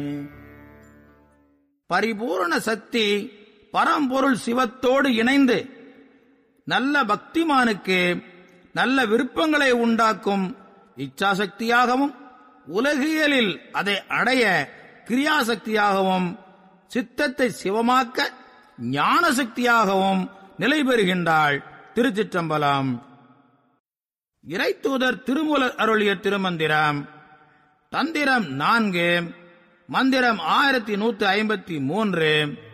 பரிபூரண சக்தி பரம்பொருள் சிவத்தோடு இணைந்து நல்ல பக்திமானுக்கு நல்ல விருப்பங்களை உண்டாக்கும் இச்சாசக்தியாகவும் உலகியலில் அதை அடைய கிரியாசக்தியாகவும் சித்தத்தை சிவமாக்க ஞான சக்தியாகவும் நிலை பெறுகின்றாள் திருச்சிற்றம்பலம் இறைத்தூதர் திருமூலர் அருளிய திருமந்திரம் தந்திரம் நான்கு மந்திரம் ஆயிரத்தி நூத்தி ஐம்பத்தி மூன்று